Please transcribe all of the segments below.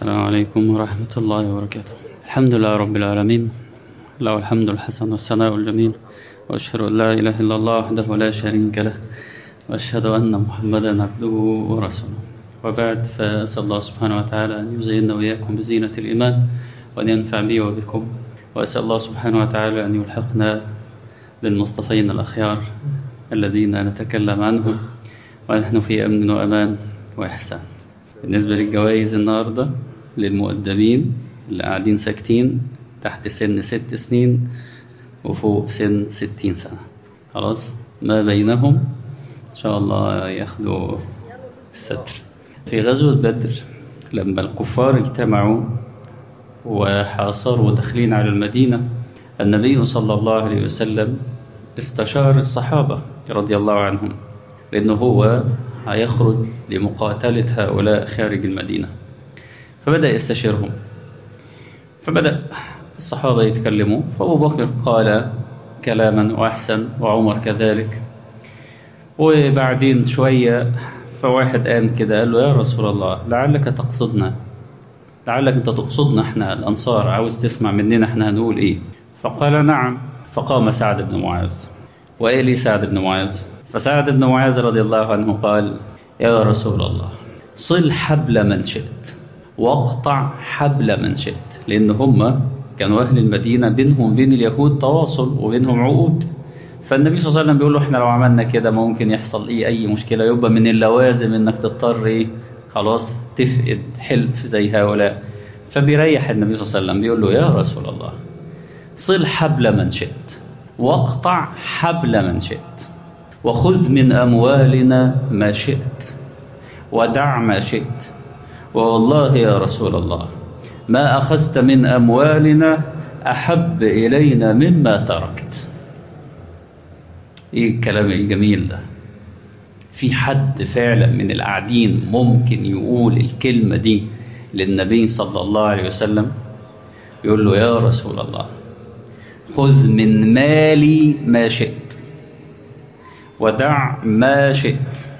السلام عليكم ورحمة الله وبركاته الحمد لله رب العالمين له الحمد الحسن والثناء الجميل وأشهد أن لا إله إلا الله وحده لا شريك له وأشهد أن محمدا عبده ورسوله وبعد فأسأل الله سبحانه وتعالى أن يزيننا وإياكم بزينة الإيمان وأن ينفع بي وبكم وأسأل الله سبحانه وتعالى أن يلحقنا بالمصطفين الأخيار الذين نتكلم عنهم ونحن في أمن وأمان وإحسان بالنسبة للجوائز النهاردة للمؤدبين اللي قاعدين ساكتين تحت سن ست سنين وفوق سن ستين سنة خلاص ما بينهم إن شاء الله ياخدوا الستر في غزوة بدر لما الكفار اجتمعوا وحاصروا داخلين على المدينة النبي صلى الله عليه وسلم استشار الصحابة رضي الله عنهم لأنه هو هيخرج لمقاتلة هؤلاء خارج المدينة فبدأ يستشيرهم فبدأ الصحابة يتكلموا فأبو بكر قال كلاما وأحسن وعمر كذلك وبعدين شوية فواحد قام كده قال له يا رسول الله لعلك تقصدنا لعلك انت تقصدنا احنا الأنصار عاوز تسمع مننا احنا هنقول ايه فقال نعم فقام سعد بن معاذ وإيه لي سعد بن معاذ فسعد بن معاذ رضي الله عنه قال يا رسول الله صل حبل من شئت واقطع حبل من شئت لأن هم كانوا أهل المدينة بينهم وبين اليهود تواصل وبينهم عقود فالنبي صلى الله عليه وسلم بيقول له احنا لو عملنا كده ممكن يحصل ايه اي مشكلة يبقى من اللوازم انك تضطر ايه خلاص تفقد حلف زي هؤلاء فبيريح النبي صلى الله عليه وسلم بيقول له يا رسول الله صل حبل من شئت واقطع حبل من شئت وخذ من أموالنا ما شئت ودع ما شئت والله يا رسول الله ما أخذت من أموالنا أحب إلينا مما تركت إيه الكلام الجميل ده في حد فعلا من القاعدين ممكن يقول الكلمة دي للنبي صلى الله عليه وسلم يقول له يا رسول الله خذ من مالي ما شئت ودع ما شئت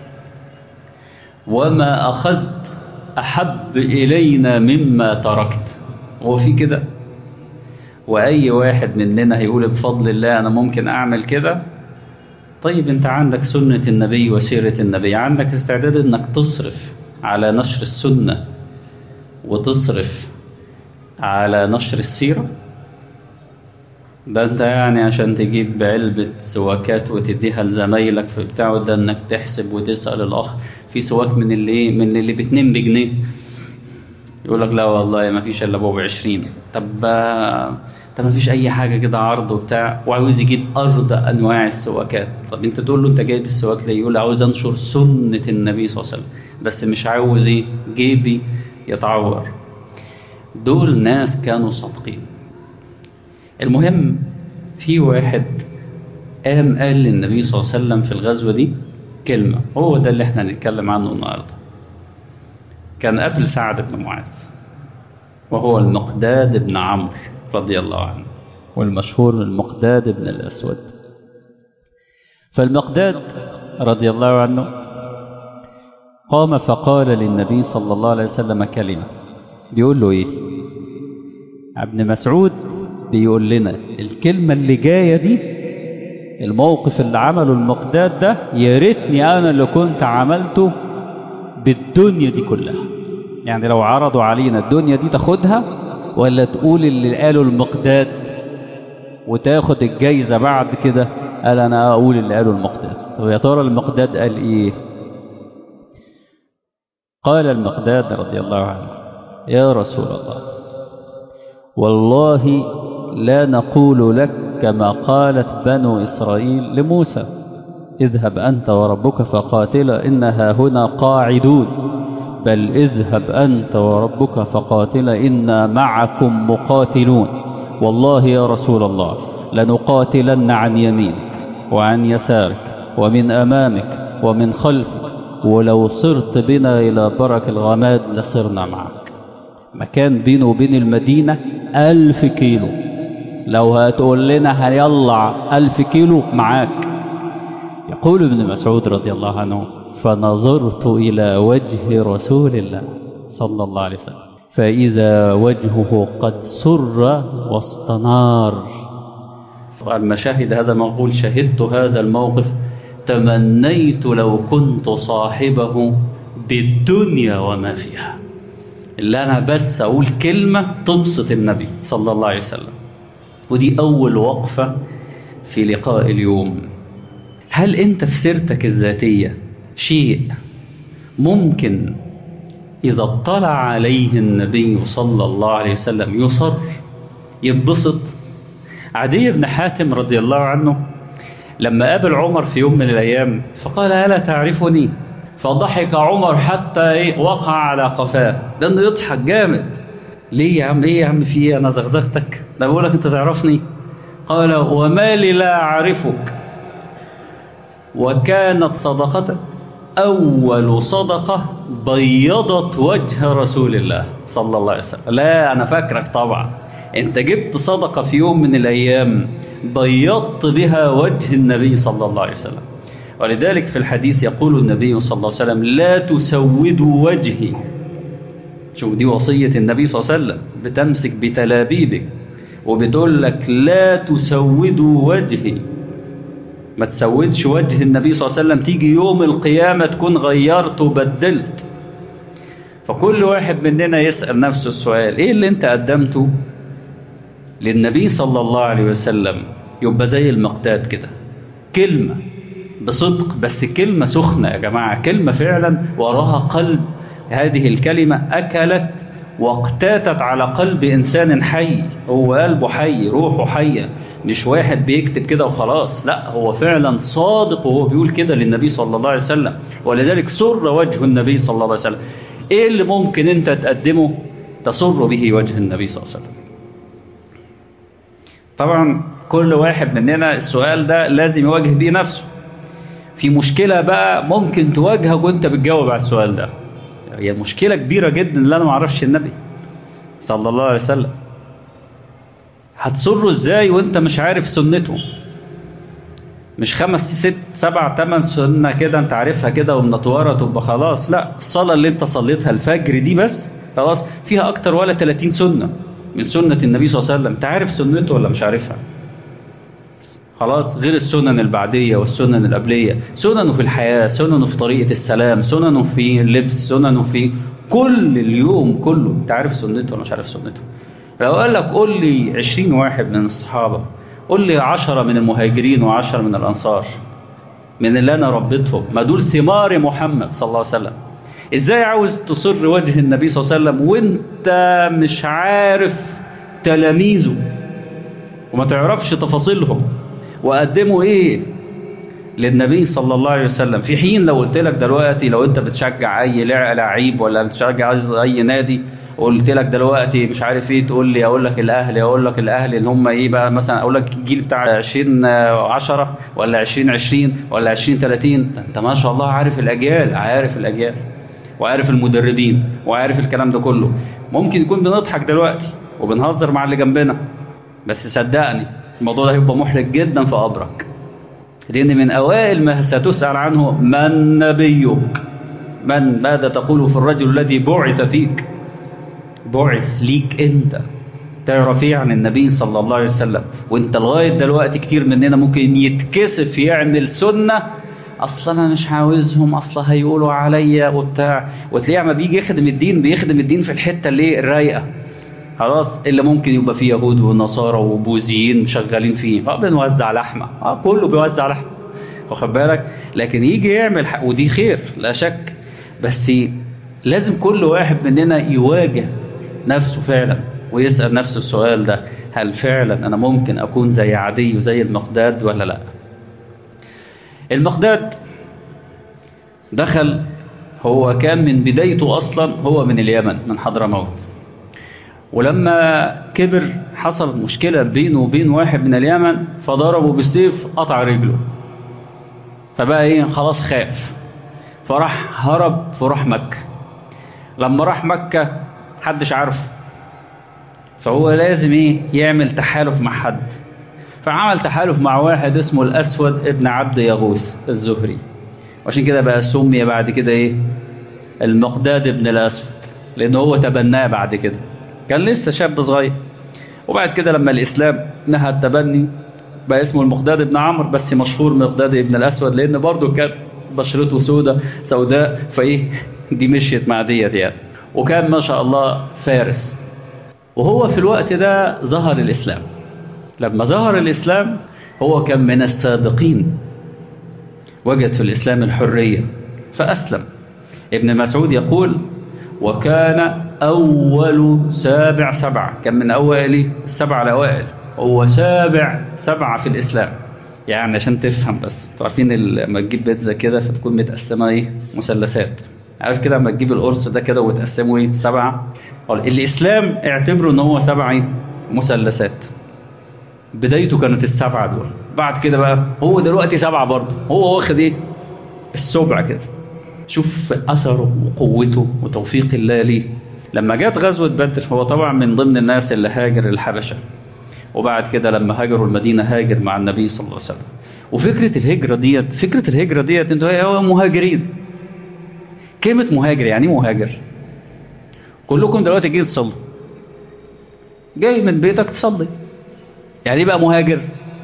وما أخذت أحب إلينا مما تركت هو في كده وأي واحد مننا هيقول بفضل الله أنا ممكن أعمل كده طيب أنت عندك سنة النبي وسيرة النبي عندك استعداد أنك تصرف على نشر السنة وتصرف على نشر السيرة ده انت يعني عشان تجيب علبة سواكات وتديها لزمايلك في بتاعه ده انك تحسب وتسأل الاخ في سواك من اللي من اللي باتنين بجنيه يقول لك لا والله ما فيش الا ابو بعشرين طب طب ما فيش اي حاجة كده عرض وبتاع وعاوز يجيب ارض انواع السواكات طب انت تقول له انت جايب السواك ليه يقول عاوز انشر سنة النبي صلى الله عليه وسلم بس مش عاوز ايه جيبي يتعور دول ناس كانوا صادقين المهم في واحد قام قال للنبي صلى الله عليه وسلم في الغزوة دي كلمة هو ده اللي احنا هنتكلم عنه النهاردة كان قبل سعد بن معاذ وهو المقداد بن عمرو رضي الله عنه والمشهور المقداد بن الأسود فالمقداد رضي الله عنه قام فقال للنبي صلى الله عليه وسلم كلمة بيقول له ايه ابن مسعود بيقول لنا الكلمة اللي جاية دي الموقف اللي عمله المقداد ده يا ريتني أنا اللي كنت عملته بالدنيا دي كلها يعني لو عرضوا علينا الدنيا دي تاخدها ولا تقول اللي قاله المقداد وتاخد الجايزة بعد كده قال أنا أقول اللي قاله المقداد طب يا ترى المقداد قال إيه قال المقداد رضي الله عنه يا رسول الله والله لا نقول لك كما قالت بنو إسرائيل لموسى اذهب أنت وربك فقاتلا إنها هنا قاعدون بل اذهب أنت وربك فقاتلا إنا معكم مقاتلون والله يا رسول الله لنقاتلن عن يمينك وعن يسارك ومن أمامك ومن خلفك ولو صرت بنا إلى برك الغماد لصرنا معك مكان بينه وبين المدينة ألف كيلو لو هتقول لنا هيطلع ألف كيلو معاك يقول ابن مسعود رضي الله عنه فنظرت إلى وجه رسول الله صلى الله عليه وسلم فإذا وجهه قد سر واستنار لما شهد هذا المقول شهدت هذا الموقف تمنيت لو كنت صاحبه بالدنيا وما فيها اللي أنا بس أقول كلمة تبسط النبي صلى الله عليه وسلم ودي أول وقفة في لقاء اليوم هل أنت في سيرتك الذاتية شيء ممكن إذا اطلع عليه النبي صلى الله عليه وسلم يصر يتبسط عدي بن حاتم رضي الله عنه لما قابل عمر في يوم من الأيام فقال ألا تعرفني فضحك عمر حتى إيه وقع على قفاه لأنه يضحك جامد ليه يا عم ليه يا عم في ايه انا زغزغتك ده بقول لك انت تعرفني قال وما لي لا اعرفك وكانت صدقتك اول صدقه بيضت وجه رسول الله صلى الله عليه وسلم لا انا فاكرك طبعا انت جبت صدقه في يوم من الايام بيضت بها وجه النبي صلى الله عليه وسلم ولذلك في الحديث يقول النبي صلى الله عليه وسلم لا تسودوا وجهي شوف دي وصية النبي صلى الله عليه وسلم بتمسك بتلابيبك وبتقول لك لا تسودوا وجهي ما تسودش وجه النبي صلى الله عليه وسلم تيجي يوم القيامة تكون غيرت وبدلت فكل واحد مننا يسأل نفسه السؤال ايه اللي انت قدمته للنبي صلى الله عليه وسلم يبقى زي المقتاد كده كلمة بصدق بس كلمة سخنة يا جماعة كلمة فعلا وراها قلب هذه الكلمة أكلت واقتاتت على قلب إنسان حي هو قلبه حي روحه حية مش واحد بيكتب كده وخلاص لا هو فعلا صادق وهو بيقول كده للنبي صلى الله عليه وسلم ولذلك سر وجه النبي صلى الله عليه وسلم ايه اللي ممكن انت تقدمه تسر به وجه النبي صلى الله عليه وسلم طبعا كل واحد مننا السؤال ده لازم يواجه بيه نفسه في مشكلة بقى ممكن تواجهك وانت بتجاوب على السؤال ده هي مشكلة كبيرة جدا اللي انا ما اعرفش النبي صلى الله عليه وسلم هتصره ازاي وانت مش عارف سنته مش خمس ست سبع تمن سنة كده انت عارفها كده ومنطورة تبقى خلاص لا الصلاة اللي انت صليتها الفجر دي بس خلاص فيها اكتر ولا 30 سنة من سنة النبي صلى الله عليه وسلم انت عارف سنته ولا مش عارفها خلاص غير السنن البعدية والسنن القبلية سننه في الحياة سننه في طريقة السلام سننه في اللبس سننه في كل اليوم كله انت عارف سنته ولا مش عارف سنته لو قال لك قول لي 20 واحد من الصحابة قول لي 10 من المهاجرين و10 من الأنصار من اللي أنا ربيتهم ما دول ثمار محمد صلى الله عليه وسلم ازاي عاوز تصر وجه النبي صلى الله عليه وسلم وانت مش عارف تلاميذه وما تعرفش تفاصيلهم وقدموا ايه للنبي صلى الله عليه وسلم في حين لو قلت لك دلوقتي لو انت بتشجع اي لعيب ولا بتشجع اي نادي قلت لك دلوقتي مش عارف ايه تقول لي اقول لك الاهلي اقول لك الاهلي اللي هم ايه بقى مثلا اقول لك الجيل بتاع 20 10 ولا 20 20 ولا 20 30 انت ما شاء الله عارف الاجيال عارف الاجيال وعارف المدربين وعارف الكلام ده كله ممكن يكون بنضحك دلوقتي وبنهزر مع اللي جنبنا بس صدقني الموضوع ده هيبقى محرج جدا في قبرك لان من اوائل ما ستسأل عنه من نبيك من ماذا تقول في الرجل الذي بعث فيك بعث ليك انت تعرف ايه عن النبي صلى الله عليه وسلم وانت لغايه دلوقتي كتير مننا ممكن يتكسف يعمل سنه اصل انا مش عاوزهم اصل هيقولوا عليا وبتاع وتلاقيه ما بيجي يخدم الدين بيخدم الدين في الحته اللي الرايقه خلاص اللي ممكن يبقى فيه يهود ونصارى وبوذيين شغالين فيه اه بنوزع لحمه اه كله بيوزع لحمه واخد بالك لكن يجي يعمل حق ودي خير لا شك بس لازم كل واحد مننا يواجه نفسه فعلا ويسأل نفسه السؤال ده هل فعلا أنا ممكن أكون زي عدي وزي المقداد ولا لا المقداد دخل هو كان من بدايته أصلا هو من اليمن من حضرموت ولما كبر حصل مشكلة بينه وبين واحد من اليمن فضربه بالسيف قطع رجله فبقى ايه خلاص خاف فراح هرب فراح مكة لما راح مكة حدش عارف فهو لازم ايه يعمل تحالف مع حد فعمل تحالف مع واحد اسمه الأسود ابن عبد يغوث الزهري وعشان كده بقى سمي بعد كده ايه المقداد ابن الأسود لأنه هو تبناه بعد كده كان لسه شاب صغير وبعد كده لما الإسلام نهى التبني بقى اسمه المقداد بن عمرو بس مشهور مقداد بن الأسود لأن برضه كان بشرته سودة سوداء فإيه دي مشيت مع ديت يعني وكان ما شاء الله فارس وهو في الوقت ده ظهر الإسلام لما ظهر الإسلام هو كان من السابقين وجد في الإسلام الحرية فأسلم ابن مسعود يقول وكان أول سابع سبعة كان من أوائل السبع الأوائل هو سابع سبعة في الإسلام يعني عشان تفهم بس عارفين لما تجيب بيتزا كده فتكون متقسمة إيه مثلثات عارف كده لما تجيب القرص ده كده وتقسمه إيه سبعة الإسلام اعتبره إن هو سبع إيه مثلثات بدايته كانت السبعة دول بعد كده بقى هو دلوقتي سبعة برضه هو واخد إيه السبع كده شوف أثره وقوته وتوفيق الله ليه لما جت غزوة بدر هو طبعا من ضمن الناس اللي هاجر الحبشة وبعد كده لما هاجروا المدينة هاجر مع النبي صلى الله عليه وسلم وفكرة الهجرة ديت فكرة الهجرة ديت انتوا هو مهاجرين كلمة مهاجر يعني مهاجر كلكم دلوقتي جاي تصلوا جاي من بيتك تصلي يعني ايه بقى مهاجر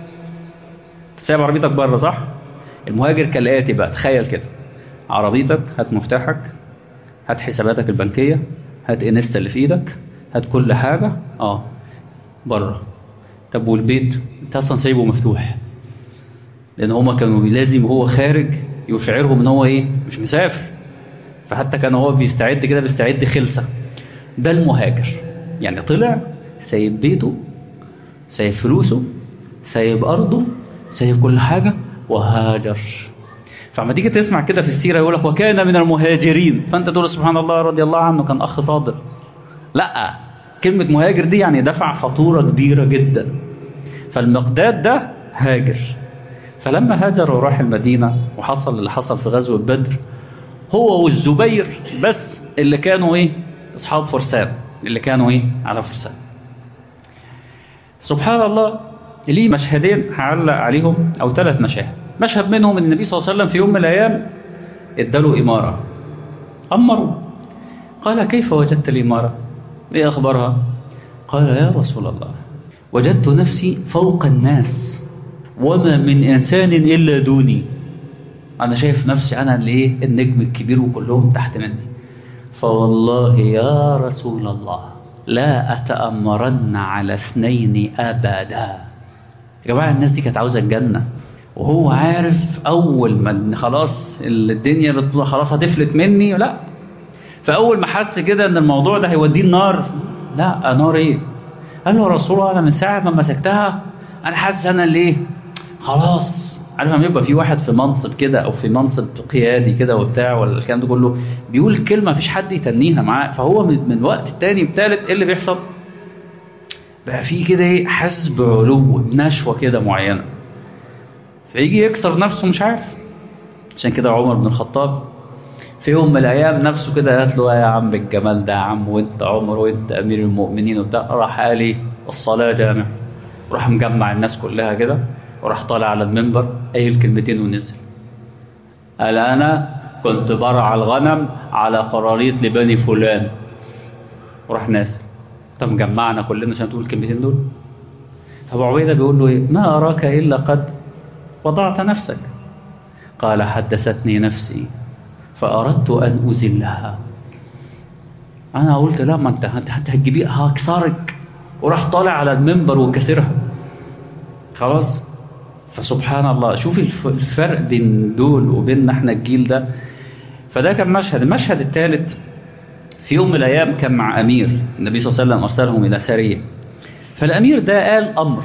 سايب عربيتك بره صح المهاجر كالآتي بقى تخيل كده عربيتك هات مفتاحك هات حساباتك البنكية هات انستا اللي في ايدك هات كل حاجة اه بره طب والبيت انت اصلا سايبه مفتوح لان هما كانوا لازم وهو خارج يشعرهم ان هو ايه مش مسافر فحتى كان هو بيستعد كده بيستعد خلسة ده المهاجر يعني طلع سايب بيته سايب فلوسه سايب أرضه سايب كل حاجة وهاجر فلما تيجي تسمع كده في السيرة يقول لك وكان من المهاجرين فأنت تقول سبحان الله رضي الله عنه كان أخ فاضل لا كلمة مهاجر دي يعني دفع فاتورة كبيرة جدا فالمقداد ده هاجر فلما هاجر وراح المدينة وحصل اللي حصل في غزوة بدر هو والزبير بس اللي كانوا ايه اصحاب فرسان اللي كانوا ايه على فرسان سبحان الله ليه مشهدين هعلق عليهم او ثلاث مشاهد مشهد منهم ان النبي صلى الله عليه وسلم في يوم من الايام اداله اماره امره قال كيف وجدت الاماره ايه اخبارها قال يا رسول الله وجدت نفسي فوق الناس وما من انسان الا دوني انا شايف نفسي انا اللي ايه النجم الكبير وكلهم تحت مني فوالله يا رسول الله لا اتامرن على اثنين ابدا يا جماعه الناس دي كانت عاوزه الجنه وهو عارف اول ما خلاص الدنيا بتطلع خلاص هتفلت مني لا فاول ما حس كده ان الموضوع ده هيوديه النار لا نار ايه قال له يا رسول الله انا من ساعه ما مسكتها انا حاسس انا اللي ايه خلاص عارف لما يبقى في واحد في منصب كده او في منصب قيادي كده وبتاع ولا الكلام ده كله بيقول كلمه مفيش حد يتنيها معاه فهو من, من وقت التاني بتالت ايه اللي بيحصل؟ بقى في كده ايه حاسس بعلو بنشوه كده معينه فيجي يكسر نفسه مش عارف عشان كده عمر بن الخطاب في يوم من الايام نفسه كده قالت له يا عم الجمال ده يا عم وانت عمر وانت امير المؤمنين وبتاع راح قال ايه الصلاه جامع وراح مجمع الناس كلها كده وراح طالع على المنبر قايل كلمتين ونزل قال انا كنت برعى الغنم على قراريط لبني فلان وراح نازل طب مجمعنا كلنا عشان تقول الكلمتين دول ابو عبيده بيقول له ايه ما اراك الا قد وضعت نفسك قال حدثتني نفسي فاردت ان ازلها انا قلت لا ما انت انت هتجيبيها هكسرك وراح طالع على المنبر وكسرها خلاص فسبحان الله شوف الفرق بين دول وبيننا احنا الجيل ده فده كان مشهد المشهد الثالث في يوم من الايام كان مع امير النبي صلى الله عليه وسلم ارسلهم الى سريه فالامير ده قال امر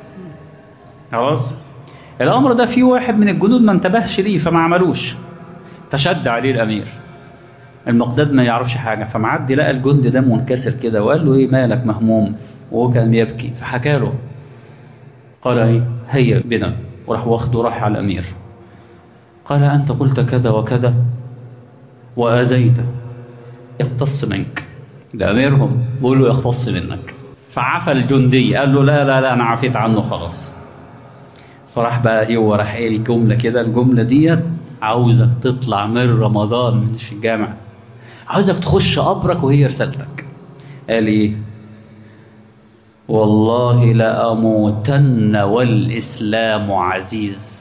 خلاص الامر ده في واحد من الجنود ما انتبهش ليه فما عملوش فشد عليه الامير المقداد ما يعرفش حاجه فمعدي لقى الجندي ده منكسر كده وقال له ايه مالك مهموم وهو كان بيبكي فحكى له قال ايه هيا بنا وراح واخده راح على الامير قال انت قلت كذا وكذا واذيت يقتص منك ده اميرهم بيقول له يقتص منك فعفى الجندي قال له لا لا لا انا عفيت عنه خلاص فراح بقى ايه وراح قايل الجمله كده الجمله ديت عاوزك تطلع من رمضان مش الجامع عاوزك تخش قبرك وهي رسالتك قال ايه والله لأموتن والإسلام عزيز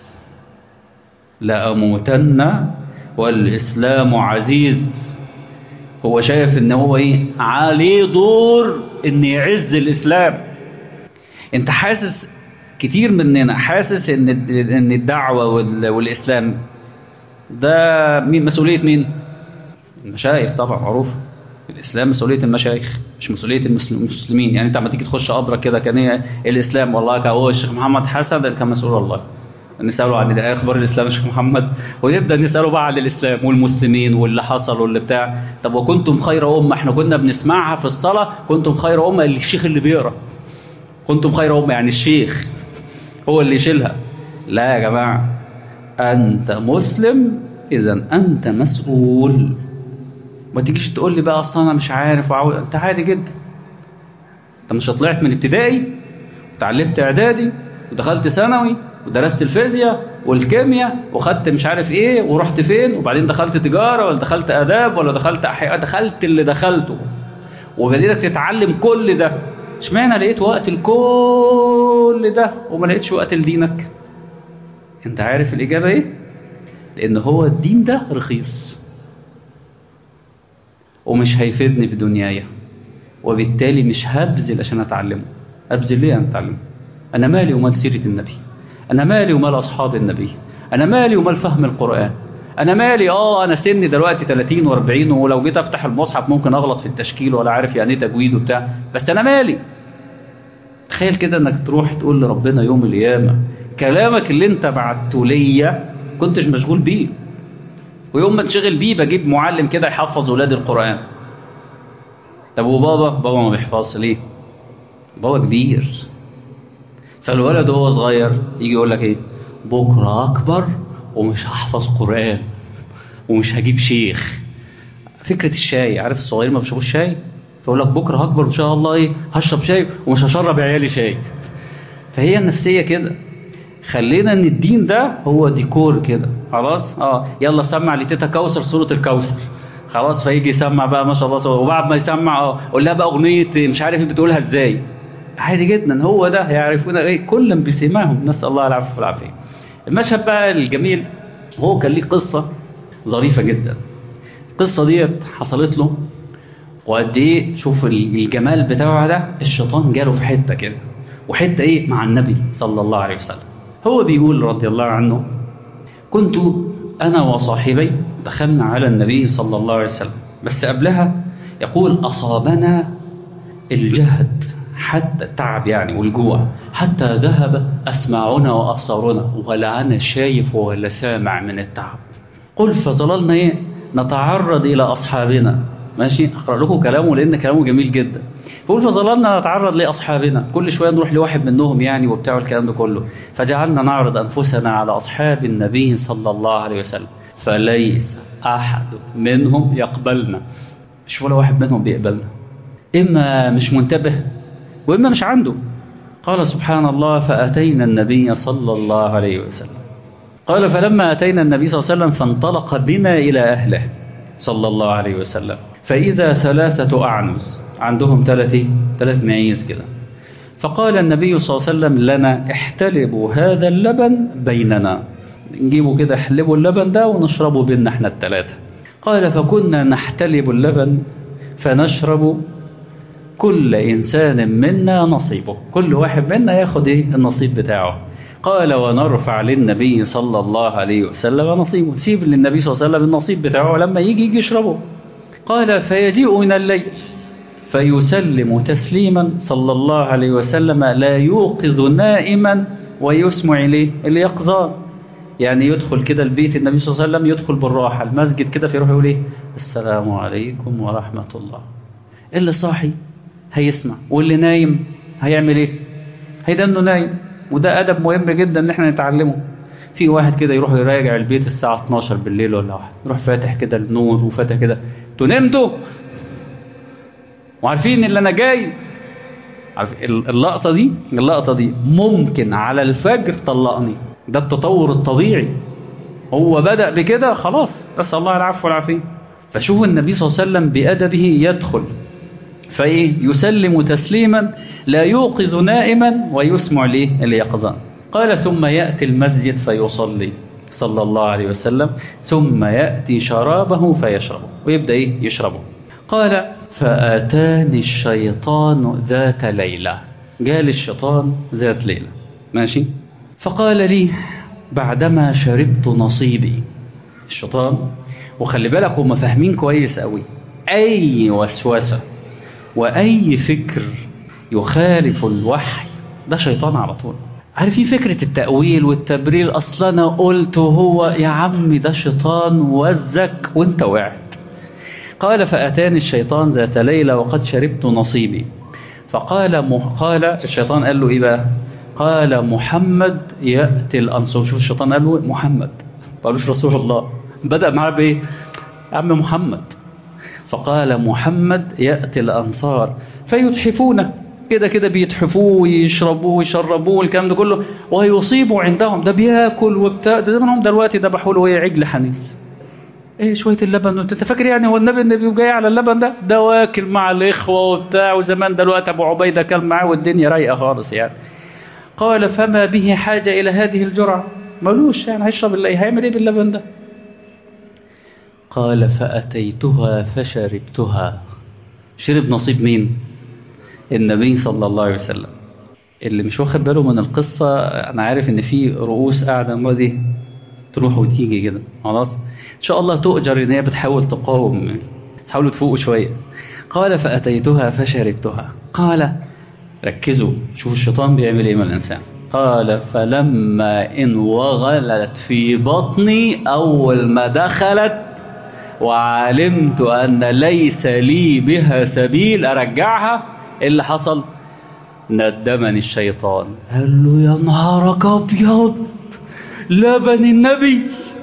لأموتن والإسلام عزيز هو شايف ان هو ايه عليه دور ان يعز الإسلام انت حاسس كتير مننا حاسس ان ان الدعوة وال- والإسلام ده مين مسؤولية مين المشايخ طبعا معروف الإسلام مسؤولية المشايخ مش مسؤولية المسل- المسلمين يعني انت لما تيجي تخش قبرك كده كان إيه الإسلام والله كان هو الشيخ محمد حسن اللي كان مسؤول والله نسأله عن إيه أخبار الإسلام يا شيخ محمد ونبدأ نسأله بقى عن الإسلام والمسلمين واللي حصل واللي بتاع طب وكنتم خير أمة احنا كنا بنسمعها في الصلاة كنتم خير أمة الشيخ اللي بيقرأ كنتم خير أمة يعني الشيخ هو اللي يشيلها لا يا جماعة أنت مسلم إذا أنت مسؤول ما تجيش تقول لي بقى أصلا أنا مش عارف وعاوز أنت عادي جدا أنت مش طلعت من ابتدائي وتعلمت إعدادي ودخلت ثانوي ودرست الفيزياء والكيمياء وخدت مش عارف ايه ورحت فين وبعدين دخلت تجارة ولا دخلت آداب ولا دخلت أحياء دخلت اللي دخلته وبديتك تتعلم كل ده اشمعنى لقيت وقت لكل ده وما لقيتش وقت لدينك انت عارف الإجابة ايه لأن هو الدين ده رخيص ومش هيفيدني في دنياي وبالتالي مش هبذل عشان أتعلمه أبذل ليه أنا أتعلمه أنا مالي ومال سيرة النبي أنا مالي ومال أصحاب النبي أنا مالي ومال فهم القرآن أنا مالي آه أنا سني دلوقتي 30 و40 ولو جيت أفتح المصحف ممكن أغلط في التشكيل ولا عارف يعني إيه تجويد وبتاع بس أنا مالي تخيل كده إنك تروح تقول لربنا يوم القيامة كلامك اللي أنت بعته ليا كنتش مشغول بيه ويوم ما تشغل بيه بجيب معلم كده يحفظ ولاد القرآن طب وبابا بابا ما بيحفظش ليه بابا كبير فالولد وهو صغير يجي يقول لك ايه بكره اكبر ومش هحفظ قران ومش هجيب شيخ فكره الشاي عارف الصغير ما بيشربوش شاي فيقول لك بكره هكبر ان شاء الله ايه هشرب شاي ومش هشرب عيالي شاي فهي النفسيه كده خلينا ان الدين ده هو ديكور كده خلاص اه يلا سمع لتيتا كوثر سوره الكوثر خلاص فيجي يسمع بقى ما شاء الله وبعد ما يسمع اه قول لها بقى اغنيه مش عارف ايه بتقولها ازاي عادي جدا هو ده يعرفون ايه كلا بسماهم نسال الله العفو والعافيه المشهد بقى الجميل هو كان ليه قصه ظريفه جدا القصه ديت حصلت له وقد ايه شوف الجمال بتاعه ده الشيطان جاله في حته كده وحته ايه مع النبي صلى الله عليه وسلم هو بيقول رضي الله عنه كنت انا وصاحبي دخلنا على النبي صلى الله عليه وسلم بس قبلها يقول اصابنا الجهد حتى التعب يعني والجوع حتى ذهب أسماعنا وأبصارنا ولا أنا شايف ولا سامع من التعب قل فظللنا إيه نتعرض إلى أصحابنا ماشي أقرأ لكم كلامه لأن كلامه جميل جدا فقول فظللنا نتعرض لأصحابنا كل شوية نروح لواحد منهم يعني وبتاع الكلام ده كله فجعلنا نعرض أنفسنا على أصحاب النبي صلى الله عليه وسلم فليس أحد منهم يقبلنا مش ولا واحد منهم بيقبلنا إما مش منتبه وإما مش عنده قال سبحان الله فأتينا النبي صلى الله عليه وسلم قال فلما أتينا النبي صلى الله عليه وسلم فانطلق بنا إلى أهله صلى الله عليه وسلم فإذا ثلاثة أعنز عندهم ثلاث ثلاث معيز كده فقال النبي صلى الله عليه وسلم لنا احتلبوا هذا اللبن بيننا نجيبوا كده احلبوا اللبن ده ونشربه بيننا احنا الثلاثة قال فكنا نحتلب اللبن فنشرب كل إنسان منا نصيبه كل واحد منا ياخد إيه النصيب بتاعه قال ونرفع للنبي صلى الله عليه وسلم نصيبه سيب للنبي صلى الله عليه وسلم النصيب بتاعه لما يجي يجي يشربه قال فيجيء من الليل فيسلم تسليما صلى الله عليه وسلم لا يوقظ نائما ويسمع إليه اليقظان يعني يدخل كده البيت النبي صلى الله عليه وسلم يدخل بالراحة المسجد كده فيروح يقول ايه السلام عليكم ورحمة الله اللي صاحي هيسمع واللي نايم هيعمل ايه هيدنه نايم وده أدب مهم جدا ان احنا نتعلمه في واحد كده يروح يراجع البيت الساعة 12 بالليل ولا واحد يروح فاتح كده النور وفاتح كده انتوا نمتوا وعارفين اللي انا جاي عارف اللقطة دي اللقطة دي ممكن على الفجر طلقني ده التطور الطبيعي هو بدأ بكده خلاص نسأل الله العفو والعافية فشوف النبي صلى الله عليه وسلم بأدبه يدخل فإيه يسلم تسليما لا يوقظ نائما ويسمع ليه اليقظان قال ثم يأتي المسجد فيصلي صلى الله عليه وسلم ثم يأتي شرابه فيشربه ويبدأ إيه يشربه قال فأتاني الشيطان ذات ليلة جال الشيطان ذات ليلة ماشي فقال لي بعدما شربت نصيبي الشيطان وخلي بالك هم فاهمين كويس قوي أي وسوسة وأي فكر يخالف الوحي ده شيطان على طول عارفين فكرة التأويل والتبرير أصلا أنا قلت هو يا عمي ده شيطان وزك وانت وقعت قال فأتاني الشيطان ذات ليلة وقد شربت نصيبي فقال مح... قال الشيطان قال له إيه بقى قال محمد يأتي الأنصار شوف الشيطان قال له محمد قالوش رسول الله بدأ معاه بإيه عم محمد فقال محمد يأتي الأنصار فيتحفونه كده كده بيتحفوه ويشربوه ويشربوه والكلام ده كله وهيصيبوا عندهم ده بياكل وبتاع ده زمانهم دلوقتي ذبحوا له ايه عجل حنيس ايه شويه اللبن انت فاكر يعني هو النبي النبي جاي على اللبن ده ده واكل مع الاخوه وبتاع وزمان دلوقتي ابو عبيده كان معاه والدنيا رايقه خالص يعني قال فما به حاجه الى هذه الجرعه ملوش يعني هيشرب اللي هيعمل ايه باللبن ده قال فاتيتها فشربتها شرب نصيب مين النبي صلى الله عليه وسلم اللي مش واخد باله من القصة أنا عارف إن في رؤوس قاعدة ما دي تروح وتيجي كده خلاص إن شاء الله تؤجر إن هي بتحاول تقاوم تحاولوا تفوقوا شوية قال فأتيتها فشربتها قال ركزوا شوفوا الشيطان بيعمل إيه من الإنسان قال فلما إن وغلت في بطني أول ما دخلت وعلمت أن ليس لي بها سبيل أرجعها إيه اللي حصل ندمني الشيطان قال له يا نهارك ابيض لبن النبي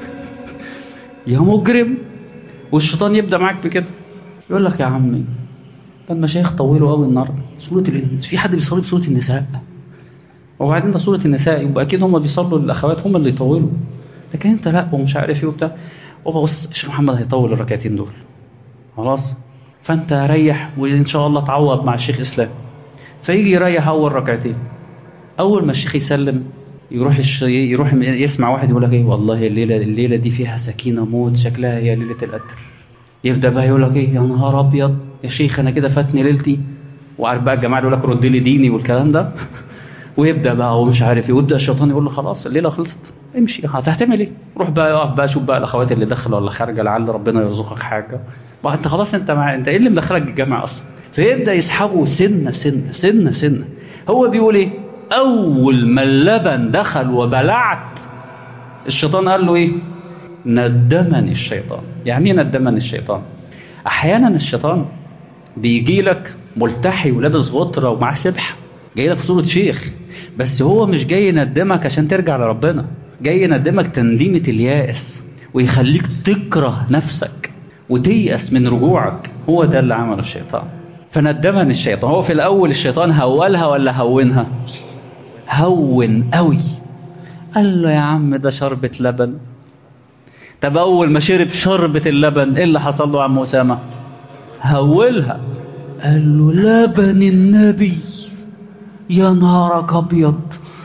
يا مجرم والشيطان يبدا معاك بكده يقول لك يا عمي ده المشايخ طولوا قوي النهارده سوره الانس في حد بيصلي بسوره النساء وبعدين ده سوره النساء يبقى اكيد هم بيصلوا الاخوات هم اللي يطولوا لكن انت لا ومش عارف ايه وبتاع وبص الشيخ محمد هيطول الركعتين دول خلاص فانت ريح وان شاء الله تعوض مع الشيخ اسلام فيجي يريح اول ركعتين اول ما الشيخ يسلم يروح الش... يروح يسمع واحد يقول لك ايه والله الليله الليله دي فيها سكينه موت شكلها هي ليله القدر يبدا بقى يقول لك ايه يا نهار ابيض يا شيخ انا كده فاتني ليلتي وعارف بقى الجماعه يقول لك رد لي ديني والكلام ده ويبدا بقى هو مش عارف ايه ويبدا الشيطان يقول له خلاص الليله خلصت امشي هتعمل ايه روح بقى اقف بقى شوف بقى الاخوات اللي داخله ولا خارجه لعل ربنا يرزقك حاجه ما انت خلاص انت مع انت ايه اللي مدخلك الجامع اصلا فيبدا يسحبه سنه سنه سنه سنه هو بيقول ايه اول ما اللبن دخل وبلعت الشيطان قال له ايه ندمني الشيطان يعني ايه ندمني الشيطان احيانا الشيطان بيجي لك ملتحي ولابس غطره ومعاه سبحه جاي لك في صوره شيخ بس هو مش جاي يندمك عشان ترجع لربنا جاي يندمك تنديمه الياس ويخليك تكره نفسك وتيأس من رجوعك هو ده اللي عمله الشيطان فندمني الشيطان هو في الأول الشيطان هولها ولا هونها هون قوي قال له يا عم ده شربة لبن طب أول ما شرب شربة اللبن إيه اللي حصل له يا عم أسامة هولها قال له لبن النبي يا نهارك أبيض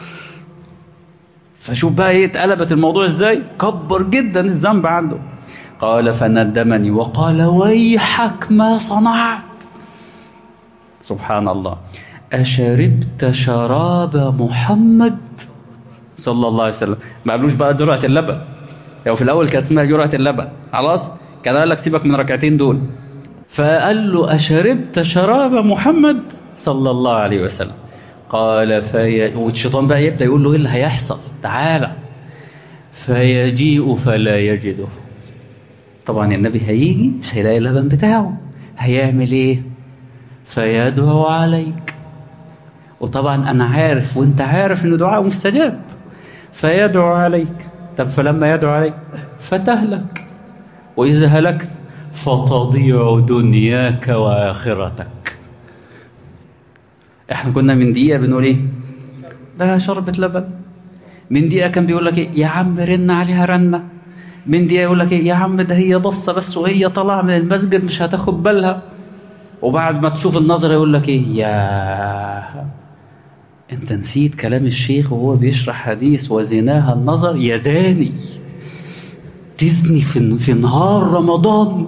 فشوف بقى ايه اتقلبت الموضوع ازاي كبر جدا الذنب عنده قال فندمني وقال ويحك ما صنعت سبحان الله أشربت شراب محمد صلى الله عليه وسلم ما قالوش بقى جرعة اللبن لو في الأول كانت اسمها جرعة اللبن خلاص كان قال لك سيبك من ركعتين دول فقال له أشربت شراب محمد صلى الله عليه وسلم قال في والشيطان بقى يبدأ يقول له ايه اللي هيحصل تعالى فيجيء فلا يجده طبعا النبي هيجي مش هيلاقي اللبن بتاعه هيعمل ايه فيدعو عليك وطبعا انا عارف وانت عارف ان دعاء مستجاب فيدعو عليك طب فلما يدعو عليك فتهلك واذا هلكت فتضيع دنياك واخرتك احنا كنا من دقيقه بنقول ايه ده شربة لبن من دقيقه كان بيقول لك ايه يا عم رن عليها رنه من دي يقول لك ايه يا عم ده هي بصه بس وهي طالعه من المسجد مش هتاخد بالها وبعد ما تشوف النظر يقول لك ايه يا انت نسيت كلام الشيخ وهو بيشرح حديث وزناها النظر يا زاني تزني في في نهار رمضان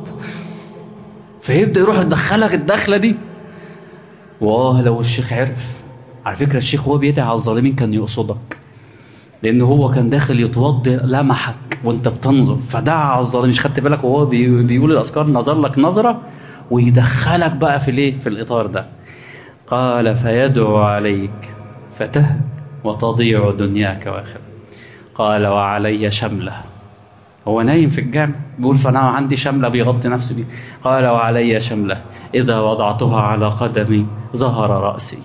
فيبدا يروح يدخلك الدخله دي واه لو الشيخ عرف على فكره الشيخ وهو بيدعي على الظالمين كان يقصدك لان هو كان داخل يتوضي لمحك وانت بتنظر فدعا على الظالمين مش خدت بالك وهو بي- بيقول الاذكار نظر لك نظره ويدخلك بقى في الايه في الاطار ده قال فيدعو عليك فتهد وتضيع دنياك واخرتك قال وعلي شمله هو نايم في الجامع بيقول فانا عندي شمله بيغطي نفسي بيه قال وعلي شمله اذا وضعتها على قدمي ظهر راسي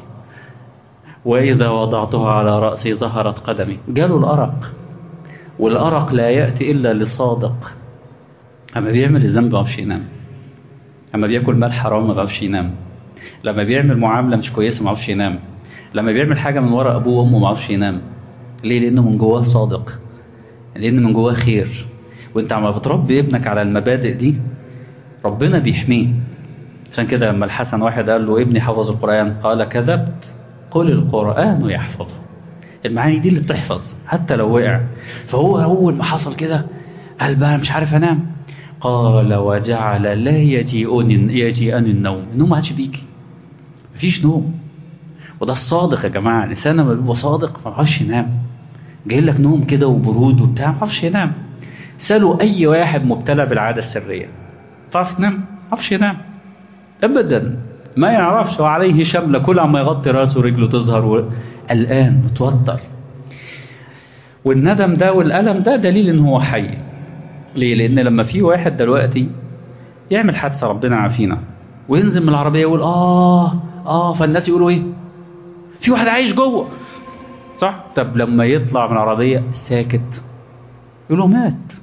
واذا وضعتها على راسي ظهرت قدمي جاله الارق والارق لا ياتي الا لصادق اما بيعمل الذنب ما بيعرفش ينام اما بياكل مال حرام ما بيعرفش ينام لما بيعمل معامله مش كويسه ما بيعرفش ينام لما بيعمل حاجه من ورا ابوه وامه ما بيعرفش ينام ليه لانه من جواه صادق لان من جواه خير وانت عم بتربي ابنك على المبادئ دي ربنا بيحميه عشان كده لما الحسن واحد قال له ابني حفظ القرآن قال كذبت قل القرآن يحفظه المعاني دي اللي بتحفظ حتى لو وقع فهو أول ما حصل كده قال بقى مش عارف أنام قال وجعل لا يجيئني يجيئني النوم النوم ما عادش بيجي مفيش نوم وده الصادق يا جماعة الإنسان لما بيبقى صادق ما بيعرفش ينام جاي لك نوم كده وبرود وبتاع ما بيعرفش ينام سألوا أي واحد مبتلى بالعادة السرية تعرف تنام؟ ما يعرفش ينام أبدا ما يعرفش وعليه شملة كل عما يغطي راسه ورجله تظهر و... قلقان متوتر والندم ده والألم ده دليل إن هو حي ليه؟ لأن لما في واحد دلوقتي يعمل حادثة ربنا عافينا وينزل من العربية يقول آه آه فالناس يقولوا إيه؟ في واحد عايش جوه صح؟ طب لما يطلع من العربية ساكت يقولوا مات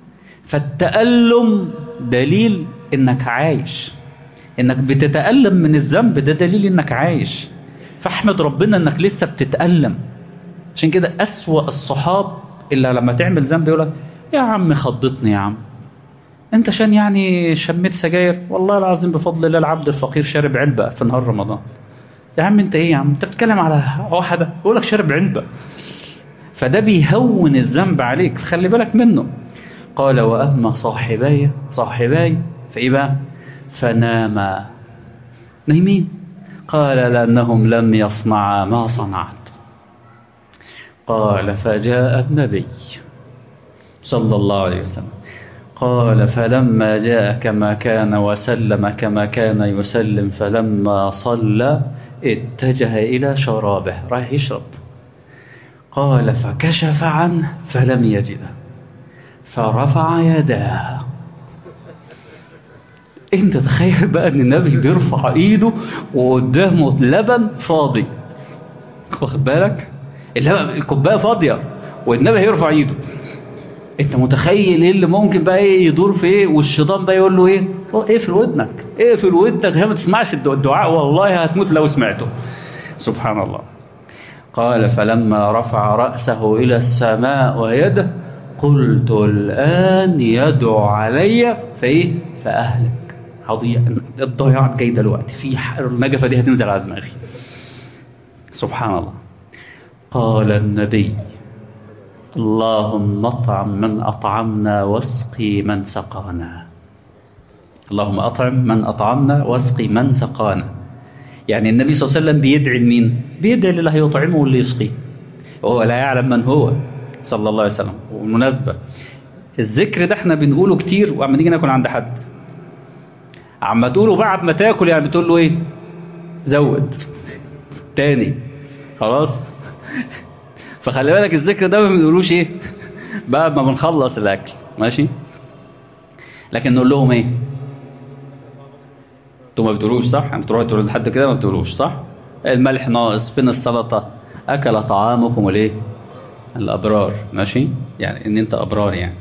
فالتألم دليل انك عايش انك بتتألم من الذنب ده دليل انك عايش فاحمد ربنا انك لسه بتتألم عشان كده أسوأ الصحاب إلا لما تعمل ذنب يقولك يا عم خضتني يا عم انت عشان يعني شميت سجاير والله العظيم بفضل الله العبد الفقير شارب علبة في نهار رمضان يا عم انت ايه يا عم انت بتتكلم على واحدة يقول لك شارب علبة فده بيهون الذنب عليك خلي بالك منه قال وأما صاحباي صاحباي فإيه بقى فناما نايمين قال لأنهم لم يصنعا ما صنعت قال فجاء النبي صلى الله عليه وسلم قال فلما جاء كما كان وسلم كما كان يسلم فلما صلى اتجه إلى شرابه رايح يشرب قال فكشف عنه فلم يجده فرفع يداه انت تخيل بقى ان النبي بيرفع ايده وقدامه لبن فاضي واخد بالك اللبن الكوبايه فاضيه والنبي هيرفع ايده انت متخيل ايه اللي ممكن بقى ايه يدور في ايه والشيطان بقى يقول له ايه اقفل ودنك اقفل ودنك ما تسمعش الدعاء والله هتموت لو سمعته سبحان الله قال فلما رفع رأسه إلى السماء ويده قلت الآن يدعو علي فإيه فأهلك هضيع الضياع جاي دلوقتي في النجفة دي هتنزل على دماغي سبحان الله قال النبي اللهم اطعم من أطعمنا واسقي من سقانا اللهم أطعم من أطعمنا واسقي من سقانا يعني النبي صلى الله عليه وسلم بيدعي لمين بيدعي للي هيطعمه واللي يسقيه وهو لا يعلم من هو صلى الله عليه وسلم وبالمناسبة الذكر ده احنا بنقوله كتير وعم نيجي ناكل عند حد عم تقوله بعد ما تاكل يعني بتقول له ايه زود تاني خلاص فخلي بالك الذكر ده ما بنقولوش ايه بعد ما بنخلص الاكل ماشي لكن نقول لهم ايه انتوا ما بتقولوش صح يعني بتروحوا تقولوا لحد كده ما بتقولوش صح الملح ناقص فين السلطه اكل طعامكم الايه الابرار ماشي يعني ان انت ابرار يعني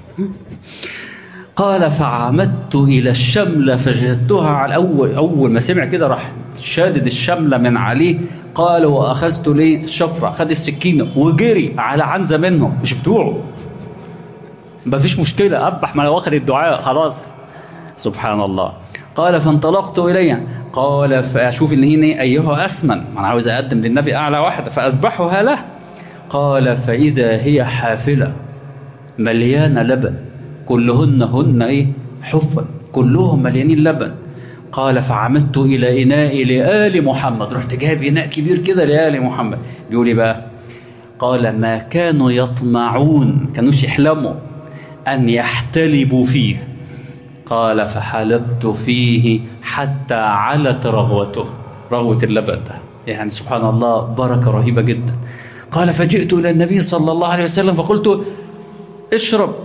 قال فعمدت الى الشمله فجدتها على اول اول ما سمع كده راح شادد الشمله من عليه قال واخذت ليه الشفره خد السكينه وجري على عنزه منهم مش بتوعه مفيش مشكلة أذبح ما أنا واخد الدعاء خلاص سبحان الله قال فانطلقت إليها قال فأشوف إن هي أيها أسمن ما أنا عاوز أقدم للنبي أعلى واحدة فأذبحها له قال فإذا هي حافلة مليانة لبن كلهن هن إيه حفا كلهم مليانين لبن قال فعمدت إلى إناء لآل محمد رحت جايب إناء كبير كده لآل محمد بيقول إيه بقى قال ما كانوا يطمعون كانوش يحلموا أن يحتلبوا فيه قال فحلبت فيه حتى علت رغوته رغوة اللبن ده يعني سبحان الله بركة رهيبة جدا قال فجئت إلى النبي صلى الله عليه وسلم فقلت اشرب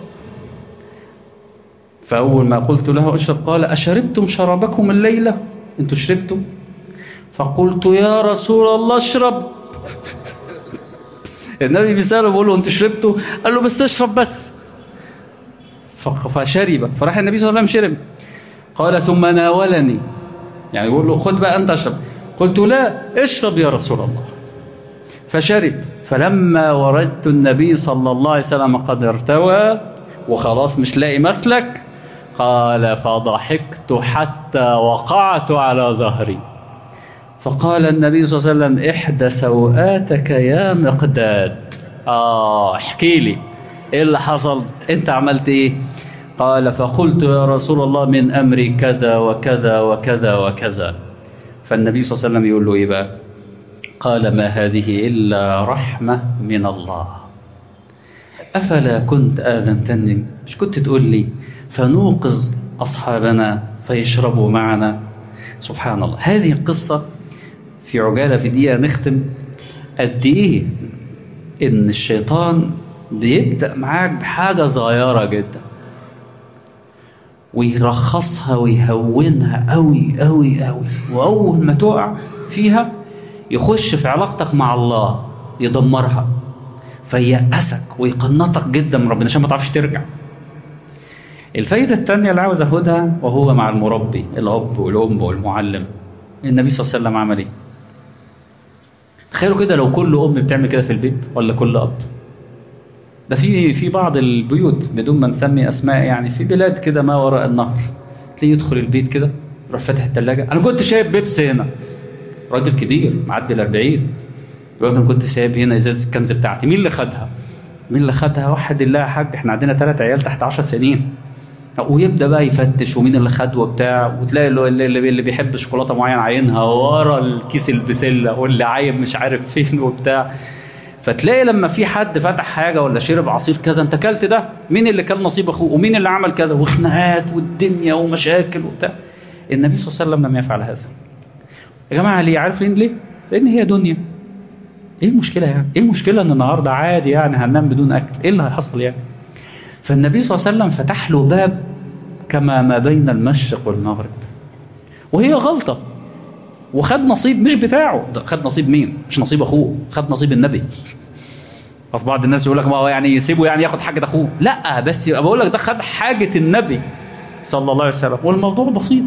فأول ما قلت له اشرب قال أشربتم شرابكم الليلة انتوا شربتم فقلت يا رسول الله اشرب النبي بيسأله بيقول له انتوا شربتوا قال له بس اشرب بس فشرب فراح النبي صلى الله عليه وسلم شرب قال ثم ناولني يعني يقول له خد بقى انت اشرب قلت لا اشرب يا رسول الله فشرب فلما وردت النبي صلى الله عليه وسلم قد ارتوى وخلاص مش لاقي مسلك قال فضحكت حتى وقعت على ظهري فقال النبي صلى الله عليه وسلم احدى سوآتك يا مقداد اه احكي لي ايه اللي حصل انت عملت ايه قال فقلت يا رسول الله من امري كذا وكذا وكذا وكذا فالنبي صلى الله عليه وسلم يقول له ايه بقى قال ما هذه الا رحمه من الله افلا كنت اذنتني مش كنت تقول لي فنوقظ اصحابنا فيشربوا معنا سبحان الله هذه القصه في عجاله في دقيقه نختم قد ايه ان الشيطان بيبدأ معاك بحاجة صغيرة جدا ويرخصها ويهونها قوي قوي قوي وأول ما تقع فيها يخش في علاقتك مع الله يدمرها فييأسك ويقنطك جدا من ربنا عشان ما تعرفش ترجع الفايدة الثانية اللي عاوز أخدها وهو مع المربي الأب والأم والمعلم النبي صلى الله عليه وسلم عمل إيه؟ تخيلوا كده لو كل أم بتعمل كده في البيت ولا كل أب ده في في بعض البيوت بدون ما نسمي اسماء يعني في بلاد كده ما وراء النهر تلاقيه يدخل البيت كده يروح فاتح الثلاجه انا كنت شايف بيبسي هنا راجل كبير معدي ال 40 يقول انا كنت سايب هنا ازازه الكنز بتاعتي مين اللي خدها؟ مين اللي خدها؟ واحد الله يا حاج احنا عندنا ثلاث عيال تحت 10 سنين ويبدا بقى يفتش ومين اللي خد وبتاع وتلاقي اللي, اللي, اللي بيحب شوكولاته معين عاينها ورا الكيس البسله واللي عايب مش عارف فين وبتاع فتلاقي لما في حد فتح حاجة ولا شرب عصير كذا انت كلت ده مين اللي كان نصيب اخوه ومين اللي عمل كذا وخناقات والدنيا ومشاكل وبتاع النبي صلى الله عليه وسلم لم يفعل هذا يا جماعة ليه عارف ليه ليه لان هي دنيا ايه المشكلة يعني ايه المشكلة ان النهاردة عادي يعني هننام بدون اكل ايه اللي هيحصل يعني فالنبي صلى الله عليه وسلم فتح له باب كما ما بين المشرق والمغرب وهي غلطة وخد نصيب مش بتاعه ده خد نصيب مين مش نصيب اخوه خد نصيب النبي اصل بعض الناس يقول لك ما هو يعني يسيبه يعني ياخد حاجه اخوه لا بس يبقى بقول لك ده خد حاجه النبي صلى الله عليه وسلم والموضوع بسيط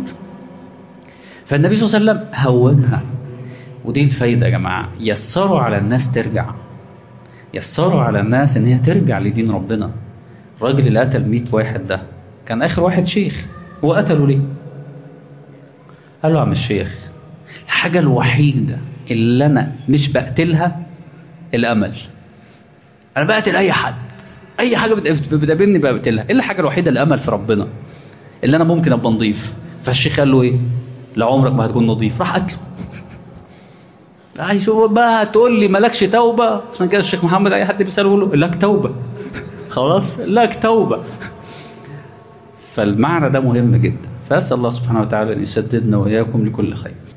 فالنبي صلى الله عليه وسلم هونها ودي الفايده يا جماعه يسروا على الناس ترجع يسروا على الناس ان هي ترجع لدين ربنا الراجل اللي قتل 100 واحد ده كان اخر واحد شيخ هو قتله ليه قال له يا عم الشيخ الحاجة الوحيدة اللي أنا مش بقتلها الأمل أنا بقتل أي حد أي حاجة بتقابلني بقتلها إلا الحاجة الوحيدة الأمل في ربنا اللي أنا ممكن أبقى نضيف فالشيخ قال له إيه لعمرك ما هتكون نضيف راح قتله عايز بقى هتقول لي مالكش توبة عشان كده الشيخ محمد أي حد بيسأله له لك توبة خلاص لك توبة فالمعنى ده مهم جدا فأسأل الله سبحانه وتعالى أن يسددنا وإياكم لكل خير